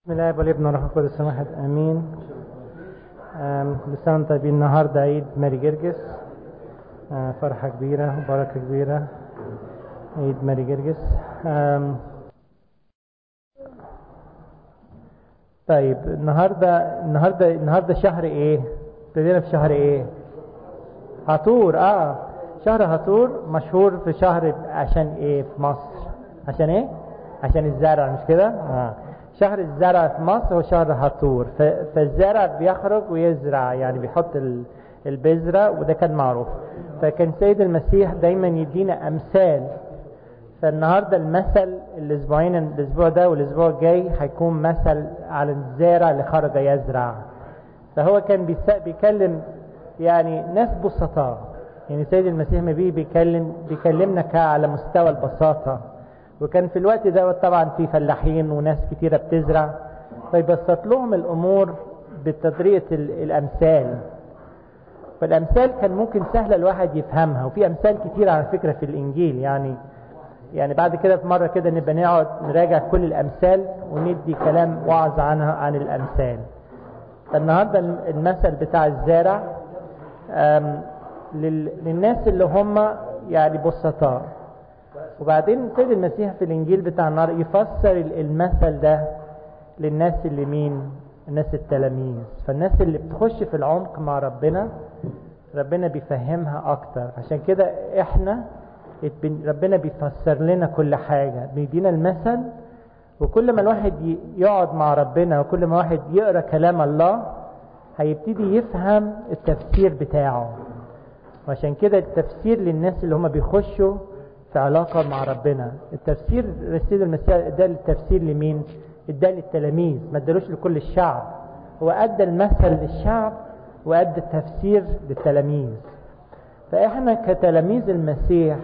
بسم الله والابن والروح القدس واحد امين آم، كل سنه وانتم طيبين النهارده عيد ماري جرجس آه، فرحه كبيره وبركه كبيره عيد ماري جرجس آم، طيب النهارده النهارده النهارده شهر ايه؟ ابتدينا في شهر ايه؟ هطور اه شهر هطور مشهور في شهر عشان ايه في مصر؟ عشان ايه؟ عشان الزرع مش كده؟ اه شهر الزرع في مصر هو شهر هطور ف- فالزرع بيخرج ويزرع يعني بيحط ال- البذرة وده كان معروف فكان سيد المسيح دايما يدينا أمثال فالنهاردة المثل الأسبوعين الأسبوع ده والأسبوع الجاي هيكون مثل على الزارع اللي خرج يزرع فهو كان بيس- بيكلم يعني ناس بسطاء يعني سيد المسيح ما بيه بيكلم بيكلمنا ك- على مستوى البساطة وكان في الوقت ده طبعا في فلاحين وناس كتيرة بتزرع فيبسط لهم الأمور بطريقة ال- الأمثال فالأمثال كان ممكن سهلة الواحد يفهمها وفي أمثال كتير على فكرة في الإنجيل يعني يعني بعد كده في مرة كده نبقى نقعد نراجع كل الأمثال وندي كلام وعظ عنها عن الأمثال فالنهاردة المثل بتاع الزارع آم، لل- للناس اللي هم يعني بسطاء وبعدين سيد المسيح في الانجيل بتاع النار يفسر ال- المثل ده للناس اللي مين الناس التلاميذ فالناس اللي بتخش في العمق مع ربنا ربنا بيفهمها اكتر عشان كده احنا ات- ربنا بيفسر لنا كل حاجة بيدينا المثل وكل ما الواحد ي- يقعد مع ربنا وكل ما واحد يقرأ كلام الله هيبتدي يفهم التفسير بتاعه وعشان كده التفسير للناس اللي هم بيخشوا في علاقة مع ربنا التفسير رسول المسيح ده التفسير لمين اداه للتلاميذ ما ادالوش لكل الشعب هو ادى المثل للشعب وادى التفسير للتلاميذ فاحنا كتلاميذ المسيح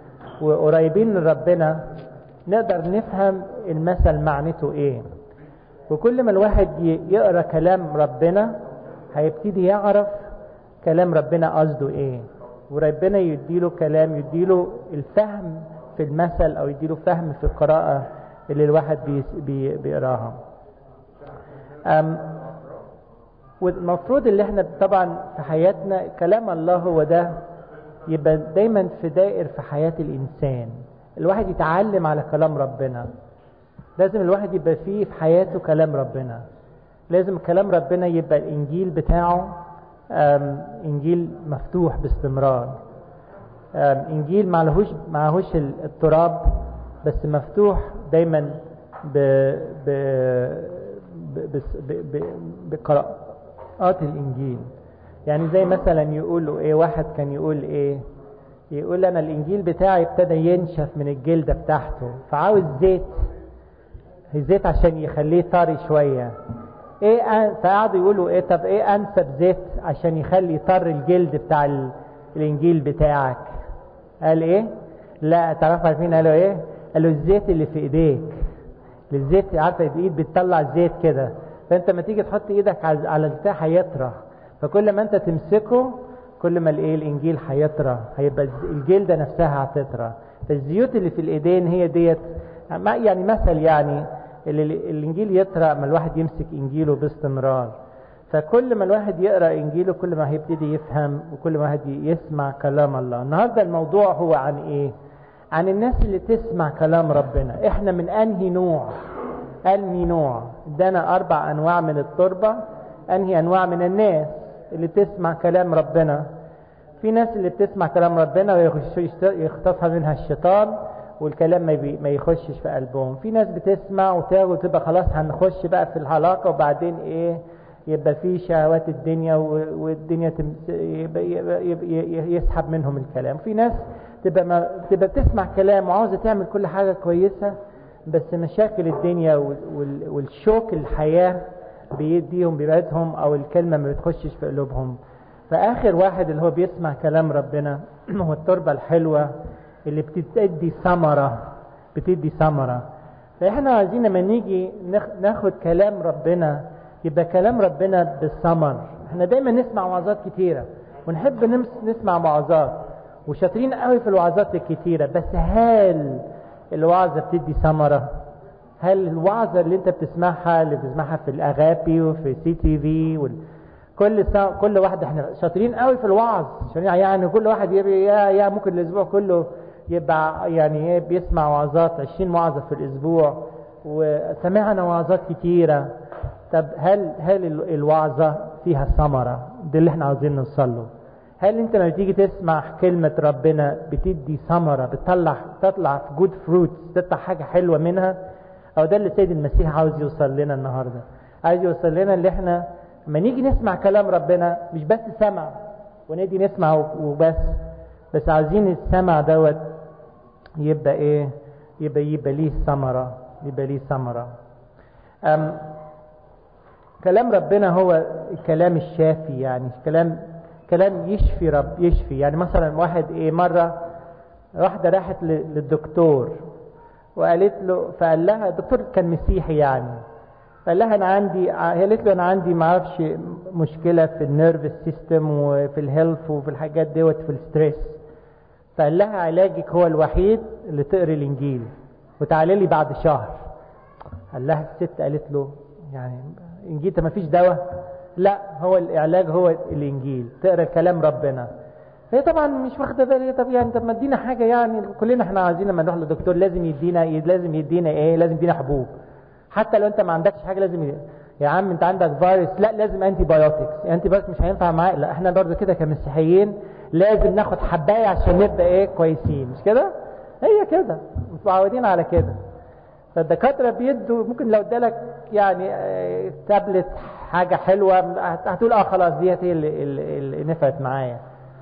وقريبين من ربنا نقدر نفهم المثل معنته ايه وكل ما الواحد ي- يقرا كلام ربنا هيبتدي يعرف كلام ربنا قصده ايه وربنا يديله كلام يديله الفهم في المثل او يديله فهم في القراءة اللي الواحد بي بي بيقراها أم، والمفروض اللي احنا طبعا في حياتنا كلام الله هو ده يبقى دايما في دائر في حياة الإنسان الواحد يتعلم على كلام ربنا لازم الواحد يبقى فيه في حياته كلام ربنا لازم كلام ربنا يبقى الإنجيل بتاعه آم، إنجيل مفتوح باستمرار آم، إنجيل معلهوش معهوش ال- التراب بس مفتوح دايما ب ب ب بس- ب ب بقراءات الإنجيل يعني زي مثلا يقولوا إيه واحد كان يقول إيه يقول أنا الإنجيل بتاعي ابتدى ينشف من الجلدة بتاعته فعاوز زيت زيت عشان يخليه طري شوية ايه أن... فقعدوا يقولوا ايه طب ايه انسب زيت عشان يخلي طر الجلد بتاع ال... الانجيل بتاعك قال ايه لا تعرف عارفين قالوا ايه قالوا الزيت اللي في ايديك الزيت عارفه الايد بتطلع زيت كده فانت ما تيجي تحط ايدك على على البتاع هيطرى فكل ما انت تمسكه كل ما الايه الانجيل هيطرى هيبقى الز- الجلده نفسها هتطرى فالزيوت اللي في الايدين هي ديت ما- يعني مثل يعني اللي الانجيل يطرى ما الواحد يمسك انجيله باستمرار فكل ما الواحد يقرا انجيله كل ما هيبتدي يفهم وكل ما الواحد يسمع كلام الله النهارده الموضوع هو عن ايه عن الناس اللي تسمع كلام ربنا احنا من انهي نوع انهي نوع ادانا اربع انواع من التربه انهي انواع من الناس اللي تسمع كلام ربنا في ناس اللي بتسمع كلام ربنا ويخش- يشت- يخطفها منها الشيطان والكلام ما, بي ما يخشش في قلبهم في ناس بتسمع وتاخد وتبقى خلاص هنخش بقى في العلاقة وبعدين ايه يبقى في شهوات الدنيا و- والدنيا تمس يبقى يبقى يبقى ي- يسحب منهم الكلام في ناس تبقى ما تبقى بتسمع كلام وعاوزة تعمل كل حاجة كويسة بس مشاكل الدنيا وال- وال- والشوك الحياة بيديهم بيبعدهم او الكلمة ما بتخشش في قلوبهم فآخر واحد اللي هو بيسمع كلام ربنا هو التربة الحلوة اللي بتدي ثمرة بتدي ثمرة فإحنا عايزين لما نيجي ناخ- ناخد كلام ربنا يبقى كلام ربنا بالثمر احنا دايما نسمع وعظات كتيرة ونحب نمس- نسمع وعظات وشاطرين قوي في الوعظات الكتيرة بس هل الوعظة بتدي ثمرة هل الوعظة اللي انت بتسمعها اللي بتسمعها في الاغابي وفي سي تي في وال... كل سا... كل واحد احنا شاطرين قوي في الوعظ يعني كل واحد يبقى يا يا ممكن الاسبوع كله يبقى يعني ايه بيسمع وعظات 20 وعظة في الاسبوع وسمعنا وعظات كتيرة طب هل هل الوعظة فيها ثمرة ده اللي احنا عاوزين نوصل له هل انت لما تيجي تسمع كلمة ربنا بتدي ثمرة بتطلع تطلع في جود فروتس تطلع حاجة حلوة منها او ده اللي السيد المسيح عاوز يوصل لنا النهاردة عايز يوصل لنا اللي احنا لما نيجي نسمع كلام ربنا مش بس سمع ونيجي نسمع وبس بس عايزين السمع دوت يبقى ايه يبقى يبقى ليه ثمرة يبقى ليه ثمرة كلام ربنا هو الكلام الشافي يعني كلام كلام يشفي رب يشفي يعني مثلا واحد ايه مرة واحدة راحت للدكتور وقالت له فقال لها الدكتور كان مسيحي يعني قال لها انا عندي هي قالت له انا عندي ما اعرفش مشكله في النيرف سيستم وفي الهيلث وفي الحاجات دوت في الستريس فقال لها علاجك هو الوحيد اللي تقري الانجيل وتعالي لي بعد شهر قال لها الست قالت له يعني انجيل ما فيش دواء لا هو العلاج هو الانجيل تقرا كلام ربنا هي طبعا مش واخده بالي طب يعني طب ما ادينا حاجه يعني كلنا احنا عايزين لما نروح للدكتور لازم يدينا لازم يدينا ايه لازم يدينا حبوب حتى لو انت ما عندكش حاجه لازم يدينا. يا عم انت عندك فيروس لا لازم انتي بايوتكس انتي بايوتكس مش هينفع معاك لا احنا برضه كده كمسيحيين لازم ناخد حبايه عشان نبقى ايه كويسين مش كده هي كده متعودين على كده فالدكاتره بيدوا ممكن لو ادالك يعني تابلت حاجه حلوه هتقول اه خلاص ديت هي اللي, اللي, اللي نفعت معايا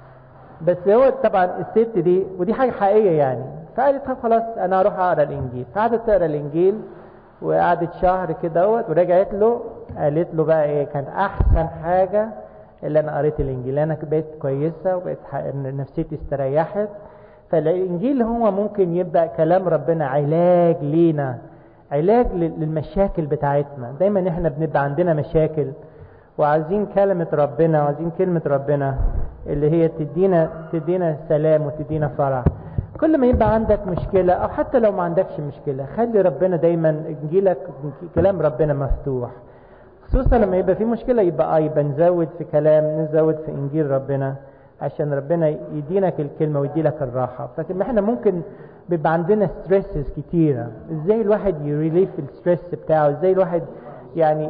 بس هو طبعا الست دي ودي حاجه حقيقيه يعني فقالت طب خلاص انا هروح اقرا الانجيل فقعدت تقرا الانجيل وقعدت شهر كده ورجعت له قالت له بقى ايه كانت احسن حاجه اللي انا قريت الانجيل انا بقيت كويسه وبقيت نفسيتي استريحت فالانجيل هو ممكن يبقى كلام ربنا علاج لينا علاج للمشاكل بتاعتنا دايما احنا بنبقى عندنا مشاكل وعايزين كلمة ربنا وعايزين كلمة ربنا اللي هي تدينا تدينا سلام وتدينا فرح كل ما يبقى عندك مشكلة او حتى لو ما عندكش مشكلة خلي ربنا دايما انجيلك كلام ربنا مفتوح خصوصا لما يبقى في مشكلة يبقى اه يبقى نزود في كلام نزود في انجيل ربنا عشان ربنا يدينك الكلمة ويديلك الراحة لكن احنا ممكن بيبقى عندنا ستريسز كتيرة ازاي الواحد يريليف الستريس بتاعه ازاي الواحد يعني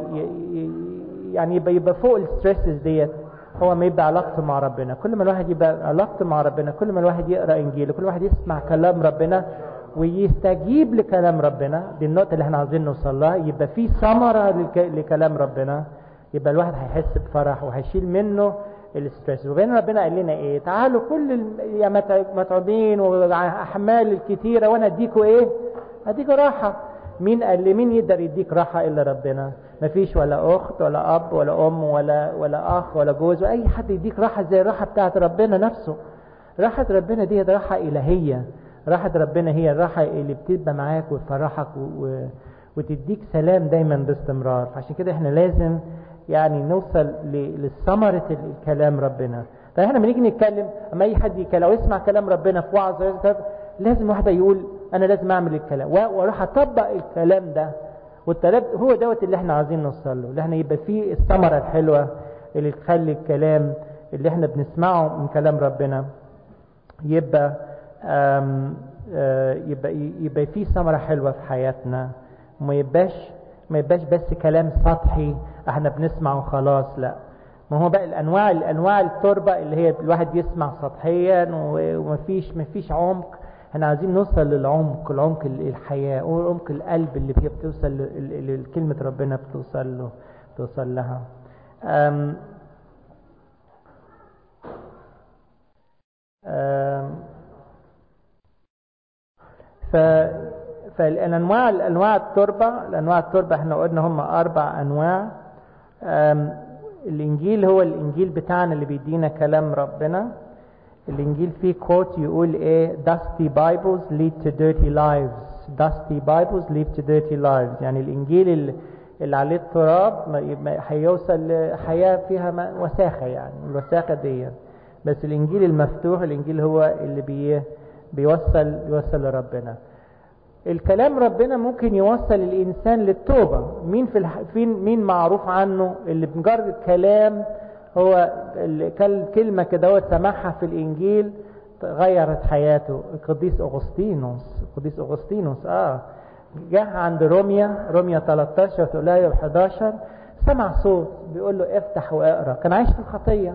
يعني يبقى يبقى فوق الستريسز ديت هو ما يبقى علاقته مع ربنا كل ما الواحد يبقى علاقته مع ربنا كل ما الواحد يقرا انجيل كل واحد يسمع كلام ربنا ويستجيب لكلام ربنا دي النقطه اللي احنا عاوزين نوصل لها يبقى في ثمره لك... لكلام ربنا يبقى الواحد هيحس بفرح وهيشيل منه الستريس وبين ربنا قال لنا ايه تعالوا كل يا متعبين واحمال الكتيره وانا اديكوا ايه اديكوا راحه مين قال لي مين يقدر يديك راحه الا ربنا مفيش ولا اخت ولا اب ولا ام ولا ولا اخ ولا جوز واي حد يديك راحه زي الراحه بتاعت ربنا نفسه راحه ربنا دي راحه الهيه راحه ربنا هي الراحه اللي بتبقى معاك وتفرحك و... و... وتديك سلام دايما باستمرار عشان كده احنا لازم يعني نوصل لثمرة الكلام ربنا فاحنا لما نيجي نتكلم اما اي حد يتكلم او يسمع كلام ربنا في وعظ لازم واحد يقول انا لازم اعمل الكلام واروح اطبق الكلام ده والتلاب هو دوت اللي احنا عايزين نوصل له اللي احنا يبقى فيه الثمرة الحلوة اللي تخلي الكلام اللي احنا بنسمعه من كلام ربنا يبقى آم آه يبقى يبقى فيه ثمرة حلوة في حياتنا وما يبقاش ما يبقاش بس كلام سطحي احنا بنسمع وخلاص لا ما هو بقى الانواع الانواع التربه اللي هي الواحد يسمع سطحيا ومفيش مفيش عمق احنا عايزين نوصل للعمق العمق الحياه وعمق القلب اللي هي بتوصل اللي كلمه ربنا بتوصل له بتوصل لها أم أم ف فالانواع الانواع التربه الانواع التربه احنا قلنا هم اربع انواع الانجيل هو الانجيل بتاعنا اللي بيدينا كلام ربنا الانجيل فيه كوت يقول ايه dusty bibles lead to dirty lives dusty bibles lead to dirty lives يعني الانجيل اللي, اللي عليه التراب هيوصل لحياه فيها وساخه يعني الوساخه دي بس الانجيل المفتوح الانجيل هو اللي بي بيوصل يوصل لربنا الكلام ربنا ممكن يوصل الانسان للتوبه مين في الح... فين مين معروف عنه اللي بمجرد كلام هو كلمه كده هو سمعها في الانجيل غيرت حياته القديس اغسطينوس القديس اغسطينوس اه جه عند روميا روميا 13 تقول لها 11 سمع صوت بيقول له افتح واقرا كان عايش في الخطيه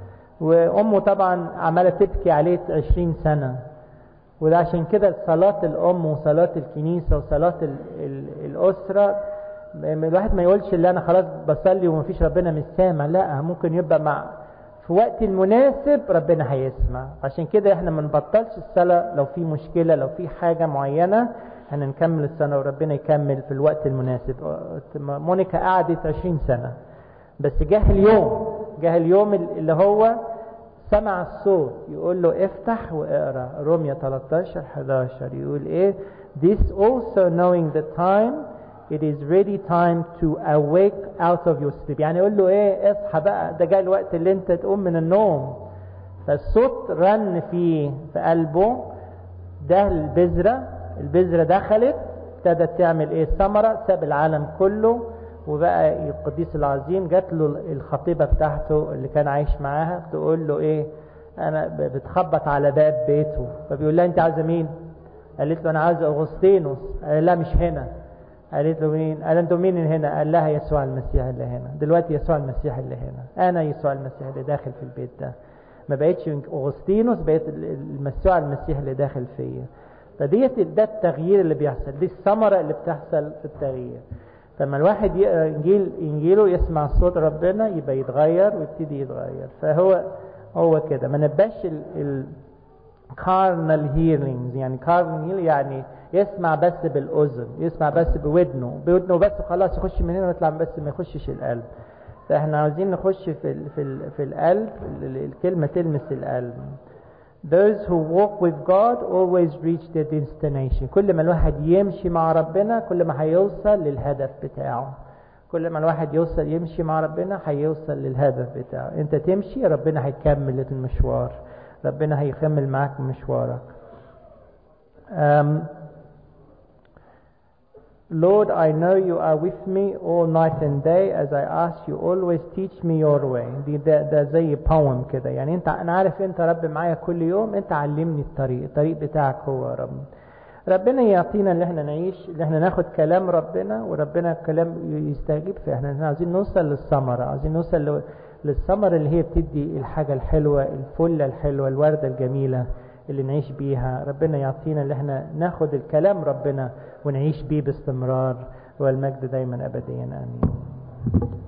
وامه طبعا عماله تبكي عليه 20 سنه وده عشان كده صلاة الأم وصلاة الكنيسة وصلاة ال ال الأسرة الواحد ما يقولش اللي أنا خلاص بصلي ومفيش ربنا مش سامع لا ممكن يبقى مع في وقت المناسب ربنا هيسمع عشان كده احنا ما نبطلش الصلاة لو في مشكلة لو في حاجة معينة احنا نكمل السنة وربنا يكمل في الوقت المناسب مونيكا قعدت 20 سنة بس جه اليوم جه اليوم اللي هو سمع الصوت يقول له افتح واقرا روميا 13 11 يقول ايه this also knowing the time it is ready time to awake out of your sleep يعني يقول له ايه اصحى بقى ده جاي الوقت اللي انت تقوم من النوم فالصوت رن في في قلبه ده البذرة البذرة دخلت ابتدت تعمل ايه ثمرة ساب العالم كله وبقى القديس العظيم جات له الخطيبة بتاعته اللي كان عايش معاها تقول له ايه انا بتخبط على باب بيته فبيقول لها انت عايزه مين قالت له انا عايزه اغسطينوس قال لا مش هنا قالت له مين قال انتوا مين هنا قال لها يسوع المسيح اللي هنا دلوقتي يسوع المسيح اللي هنا انا يسوع المسيح اللي داخل في البيت ده ما بقتش اغسطينوس بقيت يسوع المسيح اللي داخل فيا فديت ده التغيير اللي بيحصل دي الثمرة اللي بتحصل في التغيير لما الواحد يقرا انجيل انجيله يسمع صوت ربنا يبقى يتغير ويبتدي يتغير فهو هو كده ما نبقاش ال carnal hearings يعني carnal hearing يعني يسمع بس بالاذن يسمع بس بودنه بودنه بس خلاص يخش من هنا ويطلع بس ما يخشش القلب فاحنا عاوزين نخش في ال في ال في القلب الكلمه تلمس القلب Those who walk with God always reach their destination. كل ما الواحد يمشي مع ربنا كل ما هيوصل للهدف بتاعه. كل ما الواحد يوصل يمشي مع ربنا هيوصل للهدف بتاعه. انت تمشي ربنا هيكمل المشوار. ربنا هيكمل معاك مشوارك. Um, Lord, I know you are with me all night and day as I ask you always teach me your way. دي ده, ده زي poem كده يعني انت انا عارف انت رب معايا كل يوم انت علمني الطريق الطريق بتاعك هو رب ربنا يعطينا اللي احنا نعيش اللي احنا ناخد كلام ربنا وربنا الكلام يستجيب فاحنا احنا عايزين نوصل للثمرة عايزين نوصل للثمرة اللي هي بتدي الحاجة الحلوة الفلة الحلوة الوردة الجميلة اللي نعيش بيها ربنا يعطينا اللي احنا ناخد الكلام ربنا ونعيش بيه باستمرار والمجد دايما ابديا امين